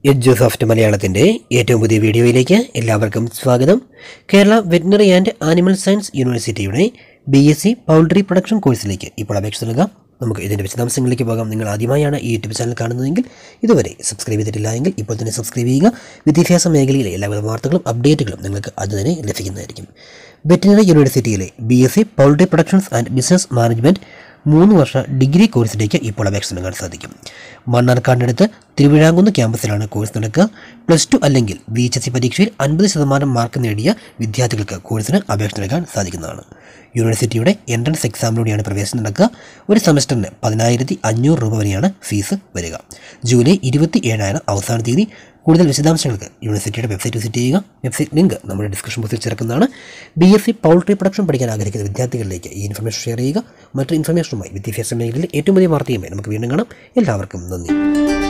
എഡ്ജു soft മലയാളത്തിൻ്റെ ഏറ്റവും പുതിയ വീഡിയോയിലേക്ക് എല്ലാവർക്കും സ്വാഗതം Kerala veterinary and animal science യൂണിവേഴ്സിറ്റിയുടെ B S C poultry production കോഴ്സിലേക്ക് ഇപ്പോൾ അപേക്ഷ നൽകാം നമുക്ക് ഇതിൻ്റെ വിശദാംശങ്ങളിലേക്ക് പോകാം നിങ്ങൾ ആദ്യമായാണ് ഈ യൂട്യൂബ് ചാനൽ കാണുന്നതെങ്കിൽ ഇതുവരെ സബ്സ്ക്രൈബ് ചെയ്തിട്ടില്ല എങ്കിൽ ഇപ്പോൾ തന്നെ സബ്സ്ക്രൈബ് ചെയ്യുക വിദ്യാഭ്യാസ മേഖലയിലെ എല്ലാവിധ വാർത്തകളും അപ്ഡേറ്റുകളും നിങ്ങൾക്ക് അതുതന്നെ ലഭിക്കുന്നതായിരിക്കും വെറ്റിനറി യൂണിവേഴ്സിറ്റിയിലെ B S C poultry productions and business management മൂന്ന് വർഷ ഡിഗ്രി കോഴ്സിലേക്ക് ഇപ്പോൾ അപേക്ഷ നൽകാൻ സാധിക്കും മണ്ണാർക്കാടിനടുത്ത് തിരുവിഴാങ്കുന്ന് ക്യാമ്പസിലാണ് കോഴ്സ് നടക്കുക പ്ലസ് ടു അല്ലെങ്കിൽ വി എച്ച് എസ് സി പരീക്ഷയിൽ അൻപത് ശതമാനം മാർക്ക് നേടിയ വിദ്യാർത്ഥികൾക്ക് കോഴ്സിന് അപേക്ഷ നൽകാൻ സാധിക്കുന്നതാണ് യൂണിവേഴ്സിറ്റിയുടെ എൻട്രൻസ് എക്സാമിലൂടെയാണ് പ്രവേശനം നടക്കുക ഒരു സെമസ്റ്ററിന് പതിനായിരത്തി അഞ്ഞൂറ് രൂപ വരെയാണ് ഫീസ് വരിക ജൂലൈ ഇരുപത്തി ഏഴാണ് അവസാന തീയതി കൂടുതൽ വിശദാംശങ്ങൾക്ക് യൂണിവേഴ്സിറ്റിയുടെ വെബ്സൈറ്റ് വിസിറ്റ് ചെയ്യുക വെബ്സൈറ്റ് ലിങ്ക് നമ്മുടെ ഡിസ്ക്രിപ്ഷൻ ബോക്സിൽ ചേർക്കുന്നതാണ് B S C poultry production പഠിക്കാൻ ആഗ്രഹിക്കുന്ന വിദ്യാർത്ഥികളിലേക്ക് ഈ ഇൻഫർമേഷൻ ഷെയർ ചെയ്യുക മറ്റൊരു ഇൻഫർമേഷനുമായി വിദ്യാഭ്യാസ മേഖലയിൽ ഏറ്റവും വലിയ വാർത്തയുമായി നമുക്ക് വീണ്ടും കാണാം എല്ലാവർക്കും നന്ദി